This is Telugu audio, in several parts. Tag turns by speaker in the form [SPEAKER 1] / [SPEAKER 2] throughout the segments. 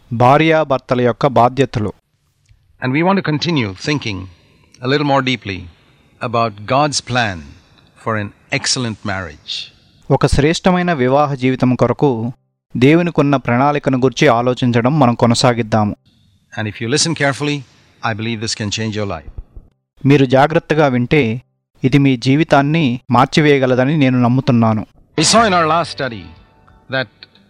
[SPEAKER 1] భార్యాభర్తల యొక్క బాధ్యతలు
[SPEAKER 2] And we want to continue thinking a little more deeply about God's plan for an excellent marriage.
[SPEAKER 1] ఒక శ్రేష్టమైన వివాహ జీవితం కొరకు దేవునికున్న ప్రణాళికను గురించి ఆలోచించడం మనం కొనసాగిద్దాము
[SPEAKER 2] And if you listen carefully, I believe this can change your life.
[SPEAKER 1] మీరు జాగ్రత్తగా వింటే ఇది మీ జీవితాన్ని మార్చివేయగలదని నేను నమ్ముతున్నాను
[SPEAKER 2] We saw in our last study that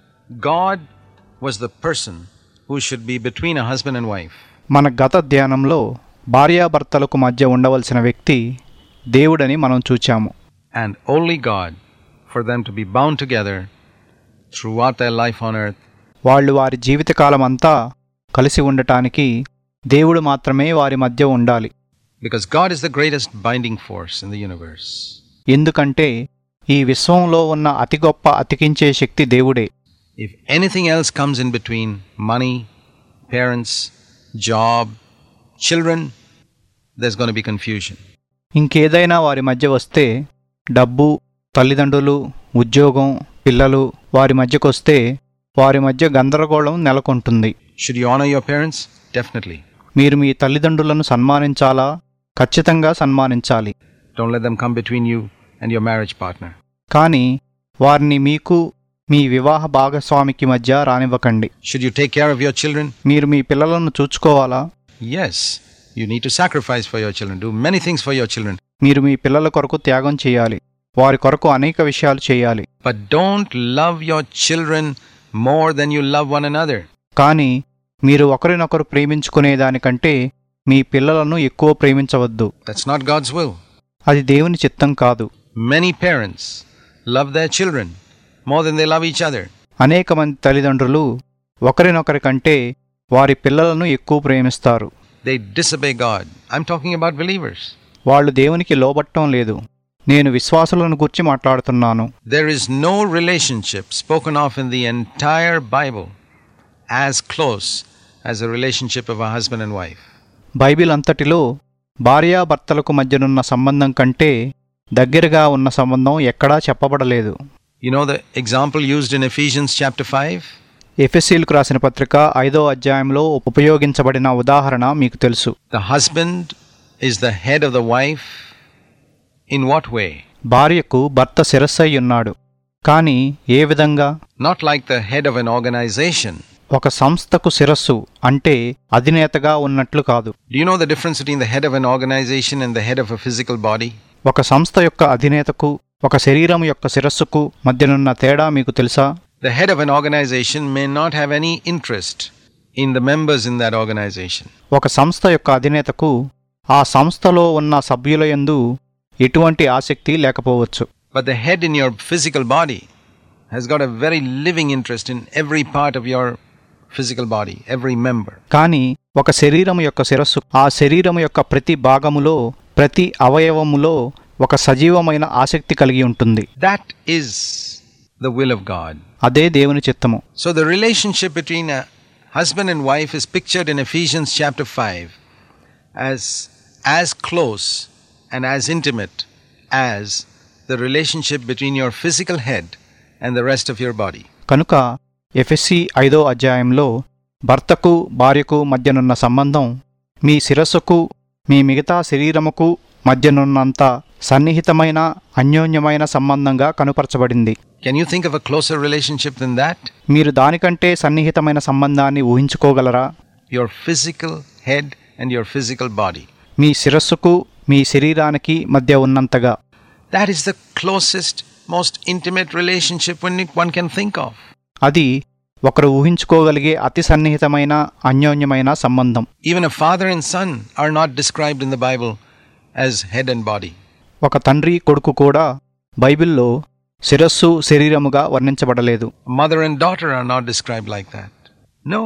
[SPEAKER 2] God was the person who should be between a husband and wife.
[SPEAKER 1] మన గత ధ్యానంలో భార్యాభర్తలకు మధ్య ఉండవలసిన వ్యక్తి దేవుడని మనం చూచాము
[SPEAKER 2] and only God for them to be bound together throughout their life on earth
[SPEAKER 1] వాళ్ళు వారి జీవితకాలం అంతా కలిసి ఉండటానికి దేవుడు మాత్రమే వారి మధ్య ఉండాలి
[SPEAKER 2] because God is the greatest binding force in the universe.
[SPEAKER 1] ఎందుకంటే ఈ విశ్వంలో ఉన్న అతి గొప్ప అతికించే శక్తి దేవుడే
[SPEAKER 2] If anything else comes in between money, parents, job, children, there's going to be confusion.
[SPEAKER 1] ఇంకేదైనా వారి మధ్య వస్తే డబ్బు తల్లిదండ్రులు ఉద్యోగం పిల్లలు వారి మధ్యకొస్తే వారి మధ్య గందరగోళం నెలకొంటుంది
[SPEAKER 2] Should you honor your parents? Definitely.
[SPEAKER 1] మీరు మీ తల్లిదండ్రులను సన్మానించాలా ఖచ్చితంగా సన్మానించాలి
[SPEAKER 2] Don't let them come between you and your marriage partner.
[SPEAKER 1] కానీ వారిని మీకు మీ వివాహ భాగస్వామికి మధ్య రానివ్వకండి
[SPEAKER 2] Should you take care of your children?
[SPEAKER 1] మీరు మీ పిల్లలను చూసుకోవాలా
[SPEAKER 2] Yes. You need to sacrifice for your children, do many things for your children.
[SPEAKER 1] మీరు మీ పిల్లల కొరకు త్యాగం చేయాలి వారి కొరకు అనేక విషయాలు చేయాలి
[SPEAKER 2] But don't love your children more than you love one another.
[SPEAKER 1] కానీ మీరు ఒకరినొకరు ప్రేమించుకునే దానికంటే మీ పిల్లలను ఎక్కువ ప్రేమించవద్దు
[SPEAKER 2] That's not God's will.
[SPEAKER 1] అది దేవుని చిత్తం కాదు
[SPEAKER 2] Many parents love their children more than they love each other.
[SPEAKER 1] అనేక మంది తల్లిదండ్రులు ఒకరినొకరి కంటే వారి పిల్లలను ఎక్కువ ప్రేమిస్తారు
[SPEAKER 2] They disobey God. I'm talking about believers.
[SPEAKER 1] వాళ్ళు దేవునికి లోబట్టం లేదు నేను విశ్వాసులను గురించి మాట్లాడుతున్నాను
[SPEAKER 2] There is no relationship spoken of in the entire Bible as close as a relationship of a husband and wife.
[SPEAKER 1] Bible అంతటిలో భార్యాభర్తలకు మధ్యనున్న సంబంధం కంటే దగ్గరగా ఉన్న సంబంధం ఎక్కడా చెప్పబడలేదు
[SPEAKER 2] You know the example used in Ephesians chapter 5?
[SPEAKER 1] ఎఫ్ఎస్సీలకు రాసిన పత్రిక ఐదో అధ్యాయంలో ఉపయోగించబడిన ఉదాహరణ మీకు తెలుసు
[SPEAKER 2] The husband is the head of the wife. In what way?
[SPEAKER 1] భార్యకు భర్త శిరస్సై ఉన్నాడు కానీ ఏ విధంగా
[SPEAKER 2] Not like the head of an organization.
[SPEAKER 1] ఒక సంస్థకు శిరస్సు అంటే అధినేతగా ఉన్నట్లు కాదు
[SPEAKER 2] Do you know the difference between the head of an organization and the head of a physical body?
[SPEAKER 1] ఒక సంస్థ యొక్క అధినేతకు ఒక శరీరం యొక్క శిరస్సుకు మధ్యనున్న తేడా మీకు తెలుసా
[SPEAKER 2] The head of an organization may not have any interest in the members in that organization.
[SPEAKER 1] ఒక సంస్థ యొక్క అధినేతకు ఆ సంస్థలో ఉన్న సభ్యుల యందు ఎటువంటి ఆసక్తి లేకపోవచ్చు
[SPEAKER 2] But the head in your physical body has got a very living interest in every part of your physical body, every member.
[SPEAKER 1] కానీ ఒక శరీరం యొక్క శిరస్సు ఆ శరీరం యొక్క ప్రతి భాగములో ప్రతి అవయవములో ఒక సజీవమైన ఆసక్తి కలిగి ఉంటుంది
[SPEAKER 2] That is the will of God.
[SPEAKER 1] అదే దేవుని చిత్తము
[SPEAKER 2] So the relationship between a husband and wife is pictured in Ephesians chapter 5 as as close and as intimate as the relationship between your physical head and the rest of your body.
[SPEAKER 1] కనుక ఎఫ్ఎస్సి ఐదో అధ్యాయంలో భర్తకు భార్యకు మధ్యనున్న సంబంధం మీ శిరస్సుకు మీ మిగతా శరీరముకు మధ్యనున్నంత సన్నిహితమైన అన్యోన్యమైన సంబంధంగా కనుపరచబడింది
[SPEAKER 2] Can you think of a closer relationship than that?
[SPEAKER 1] మీరు దానికంటే సన్నిహితమైన సంబంధాన్ని ఊహించుకోగలరా
[SPEAKER 2] Your physical head and your physical body.
[SPEAKER 1] మీ శిరస్సుకు మీ శరీరానికి మధ్య ఉన్నంతగా
[SPEAKER 2] That is the closest, most intimate relationship one one can think of.
[SPEAKER 1] అది ఒకరు ఊహించుకోగలిగే అతి సన్నిహితమైన అన్యోన్యమైన సంబంధం
[SPEAKER 2] Even a father and son are not described in the Bible as head and body.
[SPEAKER 1] ఒక తండ్రి కొడుకు కూడా బైబిల్లో శిరస్సు శరీరముగా వర్ణించబడలేదు
[SPEAKER 2] A mother and daughter are not described like that. No.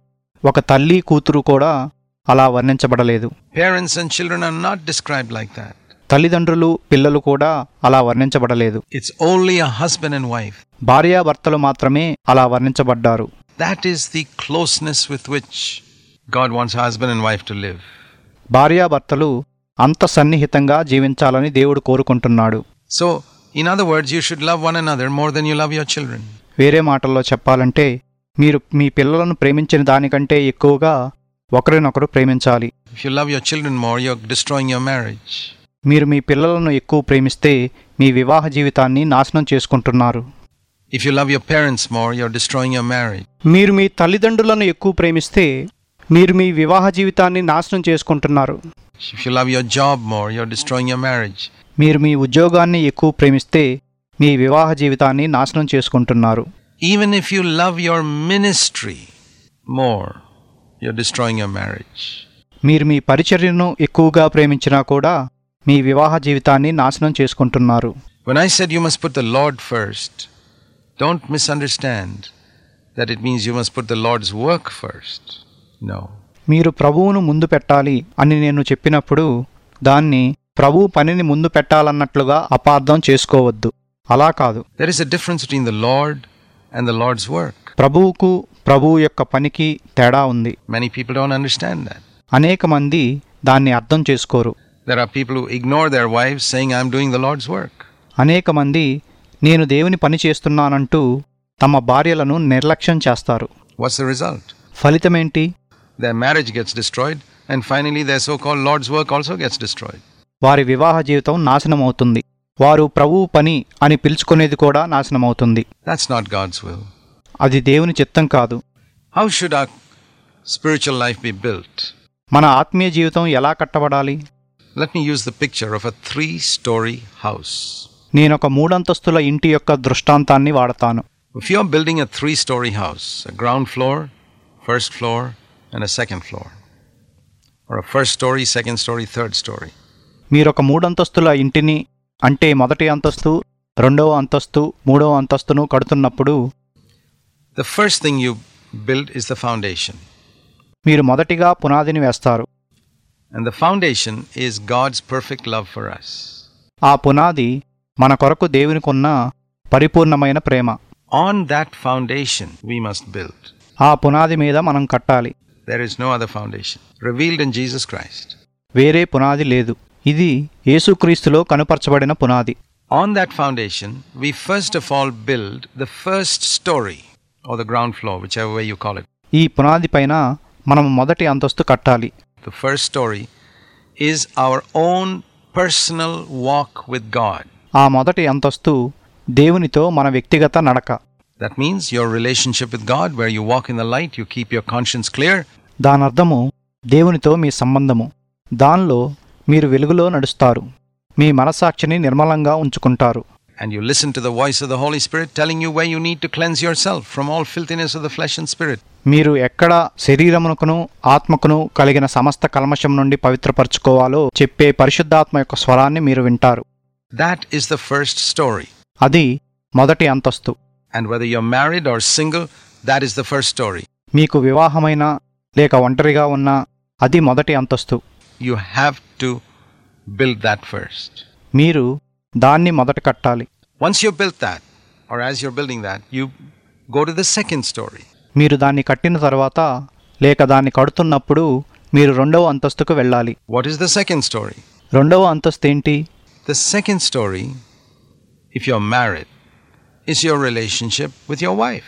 [SPEAKER 1] ఒక తల్లి కూతురు కూడా అలా వర్ణించబడలేదు
[SPEAKER 2] Parents and children are not described like that.
[SPEAKER 1] తల్లిదండ్రులు పిల్లలు కూడా అలా వర్ణించబడలేదు
[SPEAKER 2] It's only a husband and wife.
[SPEAKER 1] భార్యాభర్తలు మాత్రమే అలా వర్ణించబడ్డారు
[SPEAKER 2] That is the closeness with which God wants husband and wife to live.
[SPEAKER 1] భార్యాభర్తలు అంత సన్నిహితంగా జీవించాలని దేవుడు కోరుకుంటున్నాడు
[SPEAKER 2] So, in other words, you should love one another more than you love your children.
[SPEAKER 1] వేరే మాటల్లో చెప్పాలంటే మీరు మీ పిల్లలను ప్రేమించిన దానికంటే ఎక్కువగా ఒకరినొకరు ప్రేమించాలి
[SPEAKER 2] If you love your children more, you're destroying your marriage.
[SPEAKER 1] మీరు మీ పిల్లలను ఎక్కువ ప్రేమిస్తే మీ వివాహ జీవితాన్ని నాశనం చేసుకుంటున్నారు
[SPEAKER 2] If you love your parents more, you're destroying your marriage.
[SPEAKER 1] మీరు మీ తల్లిదండ్రులను ఎక్కువ ప్రేమిస్తే మీరు మీ వివాహ జీవితాన్ని నాశనం చేసుకుంటున్నారు
[SPEAKER 2] If you love your job more, you're destroying your marriage.
[SPEAKER 1] మీరు మీ ఉద్యోగాన్ని ఎక్కువ ప్రేమిస్తే మీ వివాహ జీవితాన్ని నాశనం చేసుకుంటున్నారు
[SPEAKER 2] Even if you love your ministry more, you're destroying your marriage.
[SPEAKER 1] మీరు మీ పరిచర్యను ఎక్కువగా ప్రేమించినా కూడా మీ వివాహ జీవితాన్ని నాశనం చేసుకుంటున్నారు
[SPEAKER 2] When I said you must put the Lord first, don't misunderstand that it means you must put the Lord's work first. No.
[SPEAKER 1] మీరు ప్రభువును ముందు పెట్టాలి అని నేను చెప్పినప్పుడు దాన్ని ప్రభు పనిని ముందు పెట్టాలన్నట్లుగా అపార్థం చేసుకోవద్దు అలా కాదు
[SPEAKER 2] There is a difference between the Lord and the Lord's work.
[SPEAKER 1] ప్రభువుకు ప్రభువు యొక్క పనికి తేడా ఉంది
[SPEAKER 2] Many people don't understand that.
[SPEAKER 1] అనేక మంది దాన్ని అర్థం చేసుకోరు
[SPEAKER 2] There are people who ignore their wives saying, I'm doing the Lord's work.
[SPEAKER 1] అనేక మంది నేను దేవుని పని చేస్తున్నానంటూ తమ భార్యలను నిర్లక్ష్యం చేస్తారు
[SPEAKER 2] What's the result?
[SPEAKER 1] ఫలితమేంటి
[SPEAKER 2] Their marriage gets destroyed, and finally their so called Lord's work also gets destroyed.
[SPEAKER 1] వారి వివాహ జీవితం నాశనమవుతుంది వారు ప్రభువు పని అని పిలుచుకునేది కూడా నాశనమవుతుంది
[SPEAKER 2] That's not God's will.
[SPEAKER 1] అది దేవుని చిత్తం కాదు
[SPEAKER 2] How should our spiritual life be built?
[SPEAKER 1] మన ఆత్మీయ జీవితం ఎలా కట్టబడాలి
[SPEAKER 2] Let me use the picture of a three story house.
[SPEAKER 1] నేనొక మూడంతస్తుల ఇంటి యొక్క దృష్టాంతాన్ని వాడతాను
[SPEAKER 2] If you're building a three story house, a ground floor, first floor, and a second floor, or a first story, second story, third story,
[SPEAKER 1] మీరొక మూడంతస్తుల ఇంటిని అంటే మొదటి అంతస్తు రెండవ అంతస్తు మూడవ అంతస్తును కడుతున్నప్పుడు
[SPEAKER 2] the first thing you build is the foundation.
[SPEAKER 1] మీరు మొదటిగా పునాదిని వేస్తారు
[SPEAKER 2] And the foundation is God's perfect love for us.
[SPEAKER 1] ఆ పునాది మన కొరకు దేవునికున్న పరిపూర్ణమైన ప్రేమ
[SPEAKER 2] On that foundation, we must build.
[SPEAKER 1] ఆ పునాది మీద మనం కట్టాలి
[SPEAKER 2] There is no other foundation. Revealed in Jesus Christ.
[SPEAKER 1] వేరే పునాది లేదు ఇది యేసుక్రీస్తులో కనుపరచబడిన పునాది
[SPEAKER 2] On that foundation, we first of all build the first story, or the ground floor, whichever way you call it.
[SPEAKER 1] ఈ పునాది పైన మనం మొదటి అంతస్తు కట్టాలి
[SPEAKER 2] The first story is our own personal walk with God.
[SPEAKER 1] ఆ మొదటి అంతస్తు దేవునితో మన వ్యక్తిగత నడక
[SPEAKER 2] That means your relationship with God, where you walk in the light, you keep your conscience clear,
[SPEAKER 1] దానర్థము దేవునితో మీ సంబంధము దానిలో మీరు వెలుగులో నడుస్తారు మీ మనసాక్షిని నిర్మలంగా ఉంచుకుంటారు
[SPEAKER 2] and you listen to the voice of the Holy Spirit telling you where you need to cleanse yourself from all filthiness of the flesh and spirit.
[SPEAKER 1] మీరు ఎక్కడ శరీరమునకును ఆత్మకును కలిగిన సమస్త కల్మషం నుండి పవిత్రపరచుకోవాలో చెప్పే పరిశుద్ధాత్మ యొక్క స్వరాన్ని మీరు వింటారు
[SPEAKER 2] That is the first story.
[SPEAKER 1] అది మొదటి అంతస్తు
[SPEAKER 2] And whether you're married or single, that is the first story.
[SPEAKER 1] మీకు వివాహమైన లేక ఒంటరిగా ఉన్న అది మొదటి అంతస్తు
[SPEAKER 2] You have to build that first.
[SPEAKER 1] మీరు దాన్ని మొదట కట్టాలి
[SPEAKER 2] Once you've built that, or as you're building that, you go to the second story.
[SPEAKER 1] మీరు దాన్ని కట్టిన తర్వాత లేక దాన్ని కడుతున్నప్పుడు మీరు రెండవ అంతస్తుకు వెళ్ళాలి
[SPEAKER 2] What is the second story?
[SPEAKER 1] రెండవ అంతస్తు ఏంటి
[SPEAKER 2] The second story, if you're married, is your relationship with your wife.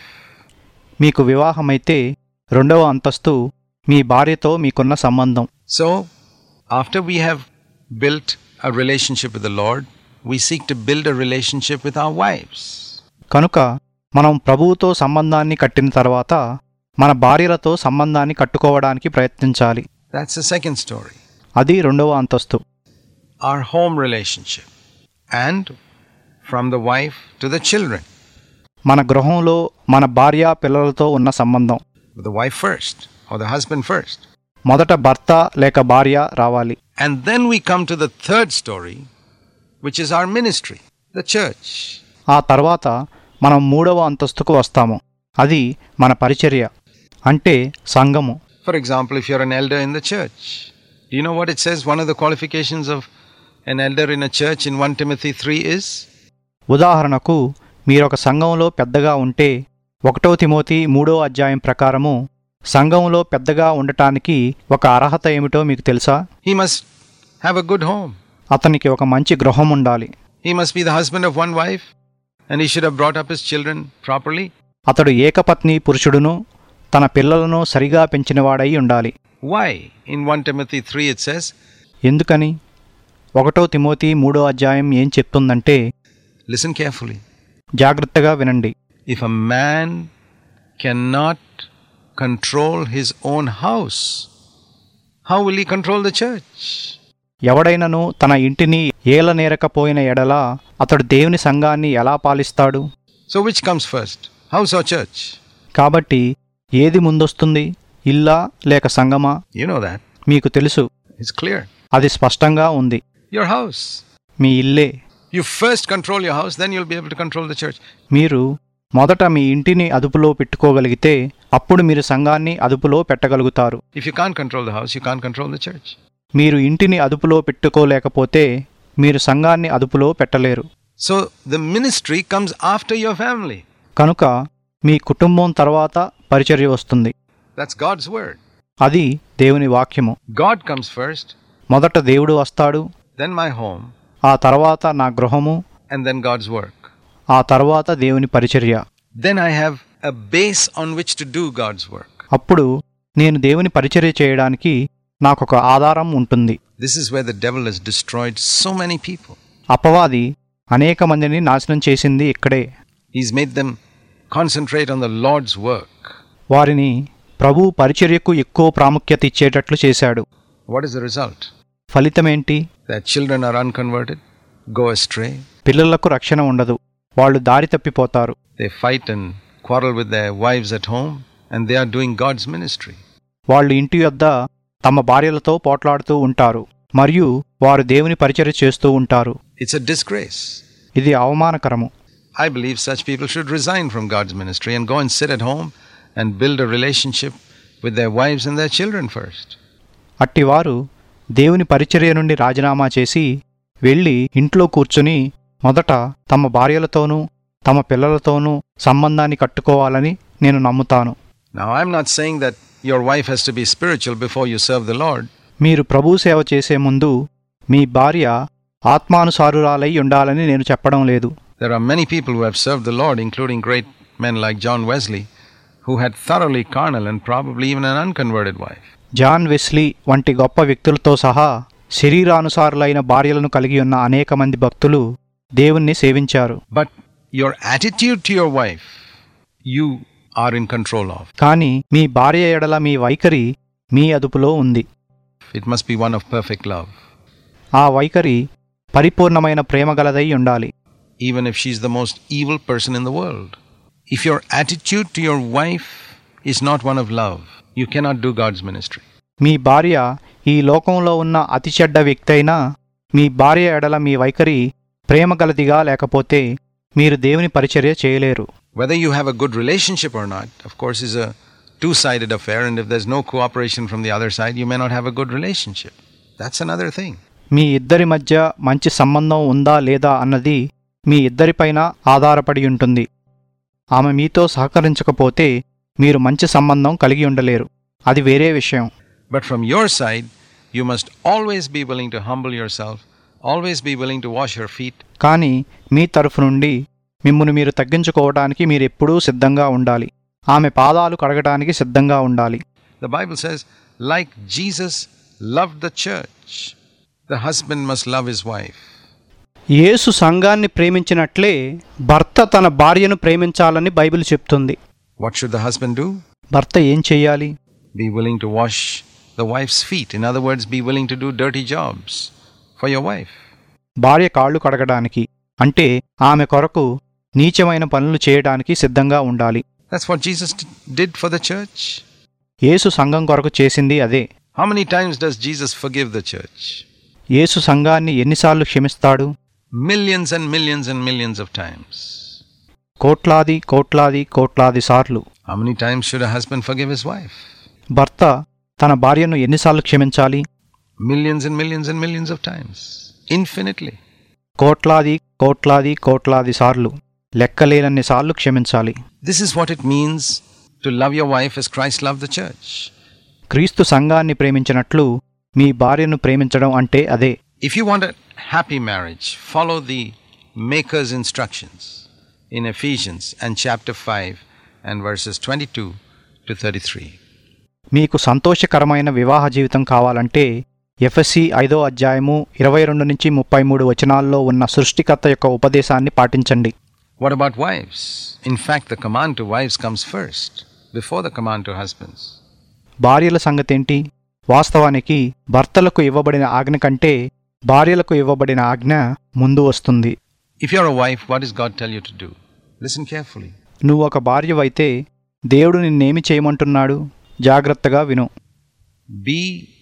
[SPEAKER 1] మీకు వివాహమైతే రెండవ అంతస్తు మీ భార్యతో మీకున్న సంబంధం
[SPEAKER 2] So, after we have built a relationship with the Lord, we seek to build a relationship with our wives.
[SPEAKER 1] కనుక మనం ప్రభువుతో సంబంధాన్ని కట్టిన తర్వాత మన భార్యలతో సంబంధాన్ని కట్టుకోవడానికి ప్రయత్నించాలి
[SPEAKER 2] That's the second story.
[SPEAKER 1] అది రెండవ అంతస్తు
[SPEAKER 2] Our home relationship. And from the wife to the children.
[SPEAKER 1] మన గృహంలో మన భార్య పిల్లలతో ఉన్న సంబంధం
[SPEAKER 2] The wife first, or the husband first.
[SPEAKER 1] మొదట భర్త లేక భార్య రావాలి
[SPEAKER 2] And then we come to the third story, which is our ministry, the church.
[SPEAKER 1] ఆ తర్వాత మనం మూడవ అంతస్తుకు వస్తాము అది మన పరిచర్య అంటే సంఘము
[SPEAKER 2] For example, if you're an elder in the church, do you know what it says? One of the qualifications of an elder in a church in 1 Timothy 3 is
[SPEAKER 1] ఉదాహరణకు మీరొక సంఘంలో పెద్దగా ఉంటే ఒకటో తిమోతి మూడో అధ్యాయం ప్రకారము సంఘంలో పెద్దగా ఉండటానికి ఒక అర్హత ఏమిటో మీకు తెలుసా
[SPEAKER 2] he must have a good home.
[SPEAKER 1] అతనికి ఒక మంచి గృహం ఉండాలి
[SPEAKER 2] He must be the husband of one wife, and he should have brought up his children properly.
[SPEAKER 1] అతడు ఏకపత్ని పురుషుడును తన పిల్లలను సరిగా పెంచినవాడై ఉండాలి
[SPEAKER 2] Why? In 1 Timothy 3 it says,
[SPEAKER 1] ఎందుకని ఒకటో తిమోతి మూడో అధ్యాయం ఏం చెప్తుందంటే
[SPEAKER 2] listen carefully.
[SPEAKER 1] జాగ్రత్తగా వినండి
[SPEAKER 2] If a man cannot control his own house, how will he control the church?
[SPEAKER 1] ఎవడైనను తన ఇంటిని ఏలనేరకపోయిన ఎడల అతడు దేవుని సంఘాన్ని ఎలా పాలిస్తాడు
[SPEAKER 2] So, which comes first? House or church?
[SPEAKER 1] కాబట్టి ఏది ముందొస్తుంది ఇల్లా లేక సంగమా
[SPEAKER 2] You know that.
[SPEAKER 1] మీకు తెలుసు
[SPEAKER 2] It's clear.
[SPEAKER 1] అది స్పష్టంగా ఉంది
[SPEAKER 2] Your house.
[SPEAKER 1] మీ ఇల్లే
[SPEAKER 2] You first control your house, then you'll be able to control the church.
[SPEAKER 1] మీరు మొదట మీ ఇంటిని అదుపులో పెట్టుకోగలిగితే అప్పుడు మీరు సంఘాన్ని అదుపులో పెట్టగలుగుతారు
[SPEAKER 2] If you can't control the house, you can't control the church.
[SPEAKER 1] మీరు ఇంటిని అదుపులో పెట్టుకోలేకపోతే మీరు సంఘాన్ని అదుపులో పెట్టలేరు
[SPEAKER 2] So, the ministry comes after your family.
[SPEAKER 1] కనుక మీ కుటుంబం తర్వాత పరిచర్య వస్తుంది
[SPEAKER 2] That's God's word.
[SPEAKER 1] అది దేవుని వాక్యము
[SPEAKER 2] God comes first,
[SPEAKER 1] మొదట దేవుడు వస్తాడు
[SPEAKER 2] then my home,
[SPEAKER 1] ఆ తర్వాత నా గృహము
[SPEAKER 2] and then God's work.
[SPEAKER 1] ఆ తర్వాత దేవుని పరిచర్య
[SPEAKER 2] Then I have a base on which to do God's work.
[SPEAKER 1] అప్పుడు నేను దేవుని పరిచర్య చేయడానికి నాకొక ఆధారం ఉంటుంది
[SPEAKER 2] This is where the devil has destroyed so many people.
[SPEAKER 1] అపవాది అనేక మందిని నాశనం చేసింది ఇక్కడే
[SPEAKER 2] He's made them concentrate on the Lord's work.
[SPEAKER 1] వారిని ప్రభు పరిచర్యకు ఎక్కువ ప్రాముఖ్యత ఇచ్చేటట్లు చేశాడు
[SPEAKER 2] What is the result?
[SPEAKER 1] ఫలితమేంటి
[SPEAKER 2] Their children are unconverted, go astray,
[SPEAKER 1] పిల్లలకు రక్షణ ఉండదు వాళ్ళు దారి తప్పిపోతారు
[SPEAKER 2] they fight and quarrel with their wives at home, and they are doing God's ministry.
[SPEAKER 1] వాళ్ళు ఇంటి యొద్ద తమ భార్యలతో పోట్లాడుతూ ఉంటారు మరియు వారు దేవుని పరిచర్య చేస్తూ ఉంటారు
[SPEAKER 2] It's a disgrace.
[SPEAKER 1] ఇది అవమానకరము
[SPEAKER 2] I believe such people should resign from God's ministry and go and sit at home and build a relationship with their wives and their children first.
[SPEAKER 1] అట్టివారు దేవుని పరిచర్య నుండి రాజీనామా చేసి వెళ్ళి ఇంట్లో కూర్చుని మొదట తమ భార్యలతోనూ తమ పిల్లలతోనూ సంబంధాన్ని కట్టుకోవాలని నేను నమ్ముతాను
[SPEAKER 2] Now, I'm not saying that your wife has to be spiritual before you serve the Lord.
[SPEAKER 1] మీరు ప్రభు సేవ చేసే ముందు మీ భార్య ఆత్మానుసారురాలై ఉండాలని నేను చెప్పడం లేదు
[SPEAKER 2] There are many people who have served the Lord, including great men like John Wesley, who had thoroughly carnal and probably even an unconverted wife.
[SPEAKER 1] John Wesley వంటి గొప్ప వ్యక్తులతో సహా శరీరానుసారులైన భార్యలను కలిగి ఉన్న అనేక మంది భక్తులు దేవుణ్ణి సేవించారు
[SPEAKER 2] But your attitude to your wife, you are in control of.
[SPEAKER 1] కానీ మీ భార్య ఎడల మీ వైఖరి మీ అదుపులో ఉంది
[SPEAKER 2] It must be one of perfect love.
[SPEAKER 1] ఆ వైఖరి పరిపూర్ణమైన ప్రేమ గలదై ఉండాలి
[SPEAKER 2] even if she's the most evil person in the world. If your attitude to your wife is not one of love, you cannot do God's ministry.
[SPEAKER 1] మీ భార్య ఈ లోకంలో ఉన్న అతి చెడ్డ వ్యక్తి అయినా మీ భార్య ఎడల మీ వైఖరి ప్రేమ గలదిగా లేకపోతే మీరు దేవుని పరిచర్య చేయలేరు
[SPEAKER 2] Whether you have a good relationship or not, of course, is a two sided affair, and if there's no cooperation from the other side, you may not have a good relationship. That's another thing.
[SPEAKER 1] మీ ఇద్దరి మధ్య మంచి సంబంధం ఉందా లేదా అన్నది మీ ఇద్దరిపైన ఆధారపడి ఉంటుంది ఆమె మీతో సహకరించకపోతే మీరు మంచి సంబంధం కలిగి ఉండలేరు అది వేరే విషయం
[SPEAKER 2] But from your side, you must always be willing to humble yourself, always be willing to wash your feet,
[SPEAKER 1] కానీ మీ తరఫు నుండి మిమ్మును మీరు తగ్గించుకోవడానికి మీరు ఎప్పుడూ సిద్ధంగా ఉండాలి ఆమె పాదాలు కడగడానికి సిద్ధంగా ఉండాలి
[SPEAKER 2] The Bible says, like Jesus loved the church, the husband must love his wife.
[SPEAKER 1] యేసు సంఘాన్ని ప్రేమించినట్లే భర్త తన భార్యను ప్రేమించాలని బైబిల్ చెప్తుంది
[SPEAKER 2] What should the husband do?
[SPEAKER 1] భర్త ఏం చెయ్యాలి
[SPEAKER 2] Be willing to wash the wife's feet. In other words, be willing to do dirty jobs for your wife.
[SPEAKER 1] భార్య కాళ్ళు కడగడానికి అంటే ఆమె కొరకు నీచమైన పనులు చేయడానికి సిద్ధంగా ఉండాలి
[SPEAKER 2] That's what Jesus d- did for the church.
[SPEAKER 1] యేసు సంఘం కొరకు చేసింది అదే
[SPEAKER 2] How many times does Jesus forgive the church?
[SPEAKER 1] యేసు సంఘాన్ని ఎన్నిసార్లు క్షమిస్తాడు
[SPEAKER 2] Millions and millions and millions of times.
[SPEAKER 1] కోట్లాది కోట్లాది కోట్లాది సార్లు
[SPEAKER 2] How many times should a husband forgive his wife?
[SPEAKER 1] భర్త తన భార్యను ఎన్నిసార్లు క్షమించాలి
[SPEAKER 2] Millions and millions and millions of times. Infinitely.
[SPEAKER 1] కోట్లాది కోట్లాది కోట్లాది సార్లు లెక్కలేనన్ని సార్లు క్షమించాలి
[SPEAKER 2] This is what it means to love your wife as Christ loved the church.
[SPEAKER 1] క్రీస్తు సంఘాన్ని ప్రేమించినట్లు మీ భార్యను ప్రేమించడం అంటే అదే
[SPEAKER 2] If you want a happy marriage, follow the Maker's instructions in Ephesians and chapter 5 and verses 22 to 33.
[SPEAKER 1] మీకు సంతోషకరమైన వివాహ జీవితం కావాలంటే ఎఫ్ఎస్సి ఐదో అధ్యాయము ఇరవై రెండు నుంచి ముప్పై మూడు వచనాల్లో ఉన్న సృష్టికర్త యొక్క ఉపదేశాన్ని పాటించండి
[SPEAKER 2] What about wives? In fact, the command to wives comes first, before the command to husbands.
[SPEAKER 1] భార్యల సంగతేంటి వాస్తవానికి భర్తలకు ఇవ్వబడిన ఆజ్ఞ కంటే భార్యలకు ఇవ్వబడిన ఆజ్ఞ ముందు వస్తుంది
[SPEAKER 2] If you're a wife, what does God tell you to do? Listen carefully.
[SPEAKER 1] నువ్వు ఒక భార్యవైతే దేవుడు నిన్నేమి చేయమంటున్నాడు జాగ్రత్తగా విను
[SPEAKER 2] Be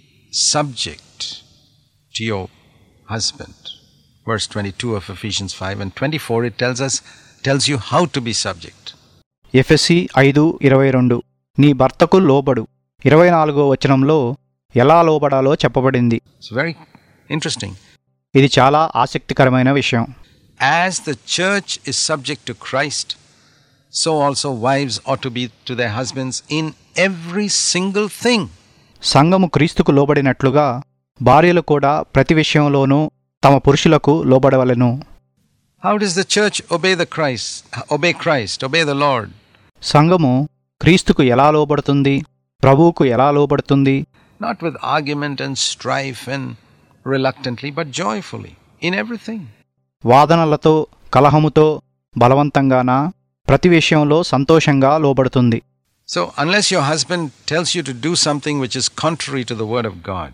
[SPEAKER 2] subject to your husband. Verse 22 of Ephesians 5 and 24 it tells us tells you how to be subject.
[SPEAKER 1] ఎఫ్ఎస్సి ఐదు ఇరవై రెండు నీ భర్తకు లోబడు ఇరవై నాలుగో వచనంలో ఎలా లోబడాలో చెప్పబడింది
[SPEAKER 2] It's very interesting.
[SPEAKER 1] ఇది చాలా ఆసక్తికరమైన విషయం
[SPEAKER 2] As the church is subject to Christ, so also wives ought to be to their husbands in every single thing.
[SPEAKER 1] సంఘము క్రీస్తుకు లోబడినట్లుగా భార్యలు కూడా ప్రతి విషయంలోనూ తమ పురుషులకు లోబడవలెను
[SPEAKER 2] How does the church obey the Christ, obey Christ, obey the Lord?
[SPEAKER 1] సంఘము క్రీస్తుకు ఎలా లోబడుతుంది ప్రభువుకు ఎలా లోబడుతుంది
[SPEAKER 2] Not with argument and strife and reluctantly, but joyfully in everything.
[SPEAKER 1] వాదనలతో కలహముతో బలవంతంగానా ప్రతి విషయంలో సంతోషంగా లోబడుతుంది
[SPEAKER 2] So, unless your husband tells you to do something which is contrary to the word of God,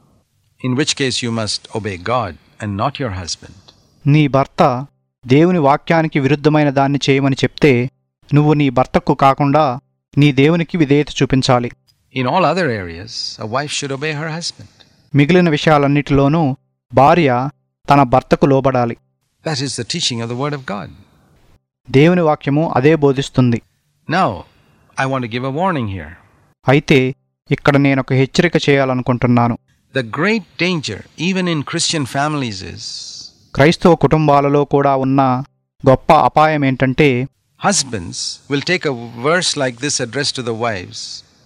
[SPEAKER 2] in which case you must obey God and not your husband.
[SPEAKER 1] నీ భర్త దేవుని వాక్యానికి విరుద్ధమైన దాన్ని చేయమని చెప్తే నువ్వు నీ భర్తకు కాకుండా నీ దేవునికి విధేయత చూపించాలి
[SPEAKER 2] In all other areas, a wife should obey her husband.
[SPEAKER 1] మిగిలిన విషయాలన్నిటిలోనూ భార్య తన భర్తకు లోబడాలి
[SPEAKER 2] That is the teaching of the word of God.
[SPEAKER 1] దేవుని వాక్యము అదే బోధిస్తుంది
[SPEAKER 2] Now, I want to give a warning here.
[SPEAKER 1] అయితే ఇక్కడ నేనొక హెచ్చరిక చేయాలనుకుంటున్నాను
[SPEAKER 2] The great danger, even in Christian families, is
[SPEAKER 1] క్రైస్తవ కుటుంబాలలో కూడా ఉన్న గొప్ప అపాయం ఏంటంటే
[SPEAKER 2] husbands will take a verse like this addressed to the wives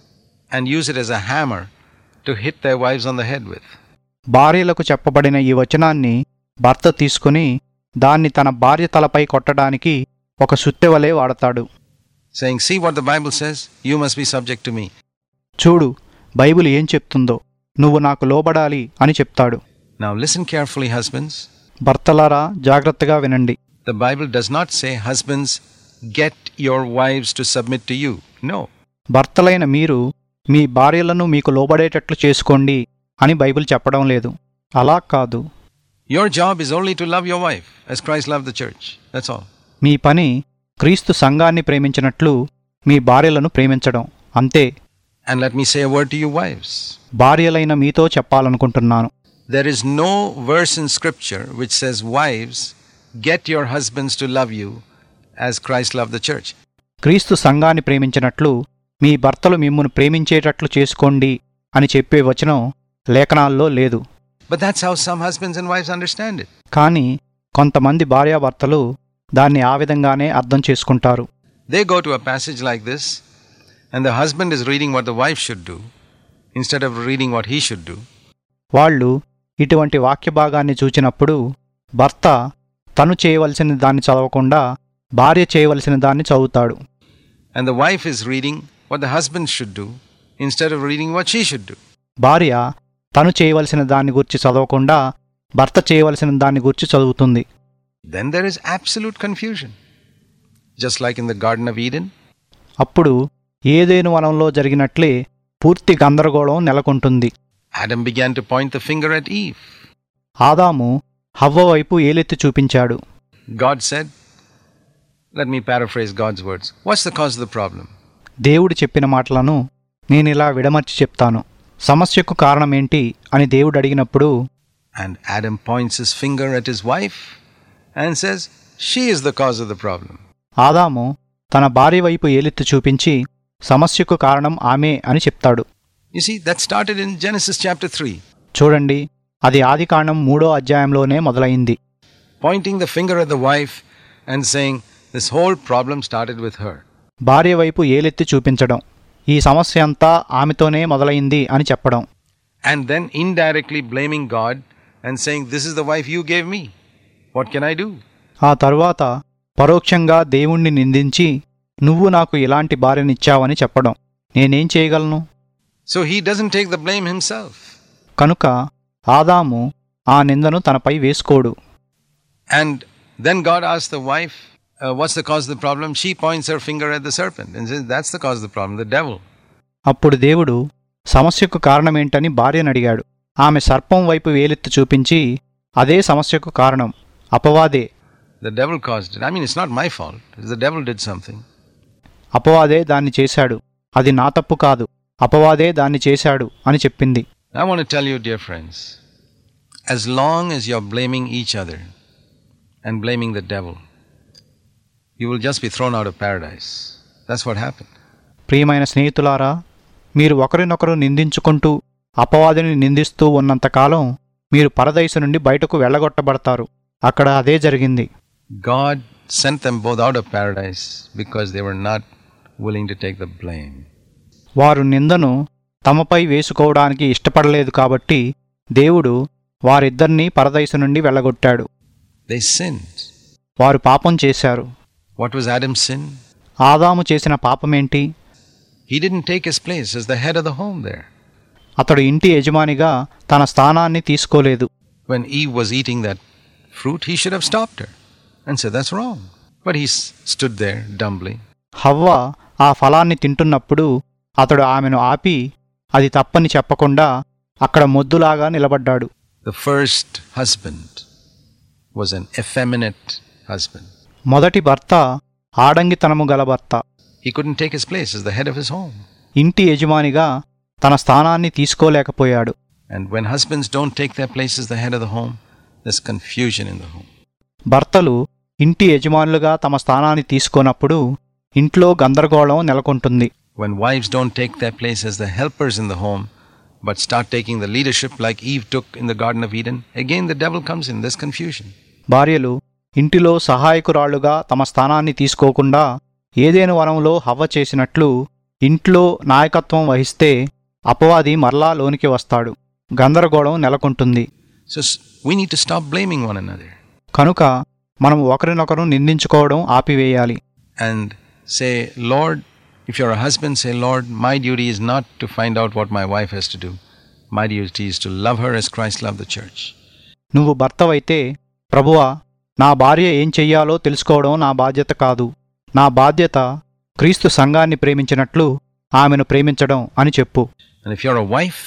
[SPEAKER 2] and use it as a hammer to hit their wives on the head with.
[SPEAKER 1] భార్యలకు చెప్పబడిన ఈ వచనాన్ని భర్త తీసుకుని దాన్ని తన భార్య తలపై కొట్టడానికి ఒక సుత్తెవలే వాడతాడు
[SPEAKER 2] saying, See what the Bible says, you must be subject to me.
[SPEAKER 1] చూడు బైబిల్ ఏం చెప్తుందో నువ్వు నాకు లోబడాలి అని చెప్తాడు
[SPEAKER 2] Now listen carefully, husbands.
[SPEAKER 1] భర్తలారా జాగ్రత్తగా వినండి
[SPEAKER 2] The Bible does not say, Husbands, get your wives to submit to you. No.
[SPEAKER 1] భర్తలైన మీరు మీ భార్యలను మీకు లోబడేటట్లు చేసుకోండి అని బైబిల్ చెప్పడం లేదు అలా కాదు
[SPEAKER 2] Your job is only to love your wife as Christ loved the church. That's all.
[SPEAKER 1] మీ పని క్రీస్తు సంఘాన్ని ప్రేమించినట్లు మీ భార్యలను ప్రేమించడం అంతే
[SPEAKER 2] And let me say a word to you, wives.
[SPEAKER 1] భార్యలైన మీతో చెప్పాలనుకుంటున్నాను
[SPEAKER 2] There is no verse in Scripture which says, Wives, get your husbands to love you as Christ loved the church.
[SPEAKER 1] క్రీస్తు సంఘాన్ని ప్రేమించినట్లు మీ భర్తలు మిమ్మును ప్రేమించేటట్లు చేసుకోండి అని చెప్పే వచనం లేఖనాల్లో లేదు
[SPEAKER 2] But that's how some husbands and wives understand it.
[SPEAKER 1] కానీ కొంతమంది భార్యాభర్తలు దాన్ని ఆ విధంగానే అర్థం చేసుకుంటారు
[SPEAKER 2] They go to a passage like this, and the husband is reading what the wife should do instead of reading what he should do.
[SPEAKER 1] వాళ్ళు ఇటువంటి వాక్య భాగాన్ని చూచినప్పుడు భర్త తను చేయవలసిన దాన్ని చదవకుండా భార్య చేయవలసిన దాన్ని చదువుతాడు
[SPEAKER 2] And the wife is reading what the husband should do instead of reading what she should do.
[SPEAKER 1] భార్య తను చేయవలసిన దాన్ని గురించి చదవకుండా భర్త చేయవలసిన దాన్ని గురించి చదువుతుంది
[SPEAKER 2] Then there is absolute confusion. Just like in the Garden of Eden,
[SPEAKER 1] అప్పుడు ఏదేను వనంలో జరిగినట్లే పూర్తి గందరగోళం నెలకొంటుంది
[SPEAKER 2] Adam began to point the finger at Eve.
[SPEAKER 1] ఆదాము హవ్వ వైపు ఏలెత్తి చూపించాడు
[SPEAKER 2] God said, let me paraphrase God's words. What's the cause of the problem?
[SPEAKER 1] దేవుడు చెప్పిన మాటలను నేనిలా విడమర్చి చెప్తాను సమస్యకు కారణమేంటి అని దేవుడు అడిగినప్పుడు
[SPEAKER 2] And Adam points his finger at his wife and says, She is the cause of the problem.
[SPEAKER 1] ఆదాము తన భార్య వైపు ఏలెత్తి చూపించి సమస్యకు కారణం ఆమె అని చెప్తాడు
[SPEAKER 2] You see, that started in Genesis chapter 3,
[SPEAKER 1] చూడండి అది ఆదికాండం మూడో అధ్యాయంలోనే మొదలైంది
[SPEAKER 2] pointing the finger at the wife and saying, This whole problem started with her.
[SPEAKER 1] భార్య వైపు ఏలెత్తి చూపించడం ఈ సమస్య అంతా ఆమెతోనే మొదలైంది అని చెప్పడం
[SPEAKER 2] And then indirectly blaming God and saying, This is the wife you gave me. What can I do?
[SPEAKER 1] ఆ తరువాత పరోక్షంగా దేవుణ్ణి నిందించి నువ్వు నాకు ఇలాంటి భార్యనిచ్చావని చెప్పడం నేనేం చేయగలను
[SPEAKER 2] So he doesn't take the blame himself.
[SPEAKER 1] కనుక ఆదాము ఆ నిందను తనపై వేసుకోడు
[SPEAKER 2] And then God asks the wife, uh, What's the cause of the problem? She points her finger at the serpent and says, That's the cause of the problem, the devil.
[SPEAKER 1] అప్పుడు దేవుడు సమస్యకు కారణమేంటని భార్యను అడిగాడు ఆమె సర్పం వైపు వేలెత్తి చూపించి అదే సమస్యకు కారణం అపవాదే
[SPEAKER 2] The devil caused it. I mean, it's not my fault. The devil did something.
[SPEAKER 1] అపవాదే దాన్ని చేశాడు అది నా తప్పు కాదు అపవాదే దాన్ని చేశాడు అని చెప్పింది
[SPEAKER 2] I want to tell you, dear friends, as long as you're blaming each other and blaming the devil, you will just be thrown out of paradise. That's what happened.
[SPEAKER 1] ప్రియమైన స్నేహితులారా మీరు ఒకరినొకరు నిందించుకుంటూ అపవాదిని నిందిస్తూ ఉన్నంతకాలం మీరు పరదైసు నుండి బయటకు వెళ్ళగొట్టబడతారు అక్కడ అదే జరిగింది
[SPEAKER 2] God sent them both out of paradise because they were not willing to take the blame.
[SPEAKER 1] వారు నిందను తమపై వేసుకోవడానికి ఇష్టపడలేదు కాబట్టి దేవుడు వారిద్దరినీ పరదైసు నుండి వెళ్ళగొట్టాడు
[SPEAKER 2] They sinned.
[SPEAKER 1] వారు పాపం చేశారు
[SPEAKER 2] What was Adam's sin?
[SPEAKER 1] ఆదాము చేసిన పాపమేంటి
[SPEAKER 2] He didn't take his place as the head of the home there.
[SPEAKER 1] అతడు ఇంటి యజమానిగా తన స్థానాన్ని తీసుకోలేదు
[SPEAKER 2] When Eve was eating that fruit, he should have stopped her and said, That's wrong. But he s- stood there dumbly.
[SPEAKER 1] హవ్వ ఆ ఫలాన్ని తింటున్నప్పుడు అతడు ఆమెను ఆపి అది తప్పని చెప్పకుండా అక్కడ మొద్దులాగా నిలబడ్డాడు
[SPEAKER 2] The first husband was an effeminate husband.
[SPEAKER 1] మొదటి భర్త ఆడంగితనము గల భర్త
[SPEAKER 2] He couldn't take his place as the head of his home.
[SPEAKER 1] ఇంటి యజమానిగా తన స్థానాన్ని తీసుకోలేకపోయాడు
[SPEAKER 2] And when husbands don't take their place as the head of the home, there's confusion in the home.
[SPEAKER 1] భర్తలు ఇంటి యజమానులుగా తమ స్థానాన్ని తీసుకోనప్పుడు ఇంట్లో గందరగోళం నెలకొంటుంది
[SPEAKER 2] When wives don't take their place as the helpers in the home, but start taking the leadership like Eve took in the Garden of Eden, again the devil comes in. There's confusion.
[SPEAKER 1] భార్యలు ఇంటిలో సహాయకురాళ్లుగా తమ స్థానాన్ని తీసుకోకుండా ఏదేను వనంలో హవ్వ చేసినట్లు ఇంట్లో నాయకత్వం వహిస్తే అపవాది మరలా లోనికి వస్తాడు గందరగోళం నెలకొంటుంది
[SPEAKER 2] So s- we need to stop blaming one another
[SPEAKER 1] కనుక మనం ఒకరినొకరు నిందించుకోవడం ఆపివేయాలి
[SPEAKER 2] and say, Lord, if you're a husband, say, Lord, my duty is not to find out what my wife has to do. My duty is to love her as Christ loved the church.
[SPEAKER 1] నువ్వు భర్తవైతే ప్రభువా నా భార్య ఏం చెయ్యాలో తెలుసుకోవడం నా బాధ్యత కాదు నా బాధ్యత క్రీస్తు సంఘాన్ని ప్రేమించినట్లు ఆమెను ప్రేమించడం అని చెప్పు
[SPEAKER 2] And if you're a wife,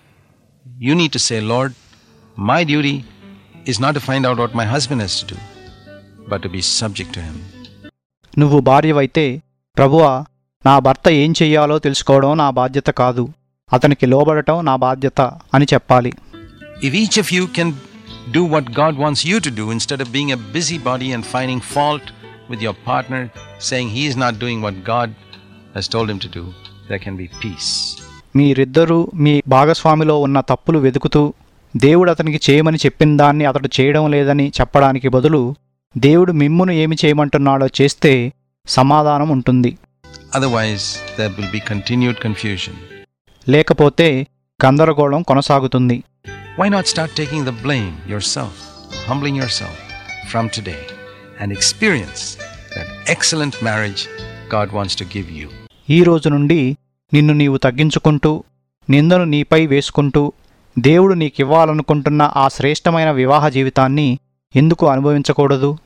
[SPEAKER 2] you need to say, Lord, my duty is not to find out what my husband has to do, but to be subject to him.
[SPEAKER 1] నువ్వు భార్యవైతే ప్రభువా నా భర్త ఏం చెయ్యాలో తెలుసుకోవడం నా బాధ్యత కాదు అతనికి లోబడటం నా బాధ్యత అని చెప్పాలి
[SPEAKER 2] If each of you can do what God wants you to do instead of being a busybody and finding fault with your partner, saying he is not doing what God has told him to do, there can be peace.
[SPEAKER 1] మీరిద్దరూ మీ భాగస్వామిలో ఉన్న తప్పులు వెతుకుతూ దేవుడు అతనికి చేయమని చెప్పిన దాన్ని అతడు చేయడం లేదని చెప్పడానికి బదులు దేవుడు మిమ్మును ఏమి చేయమంటున్నాడో చేస్తే సమాధానం ఉంటుంది
[SPEAKER 2] Otherwise, there will be continued confusion.
[SPEAKER 1] లేకపోతే గందరగోళం కొనసాగుతుంది
[SPEAKER 2] Why not start taking the blame yourself, humbling yourself from today, and experience that excellent marriage God wants to give you?
[SPEAKER 1] ఈ రోజు నుండి నిన్ను నీవు తగ్గించుకుంటూ నిందను నీపై వేసుకుంటూ దేవుడు నీకివ్వాలనుకుంటున్న ఆ శ్రేష్టమైన వివాహ జీవితాన్ని ఎందుకు అనుభవించకూడదు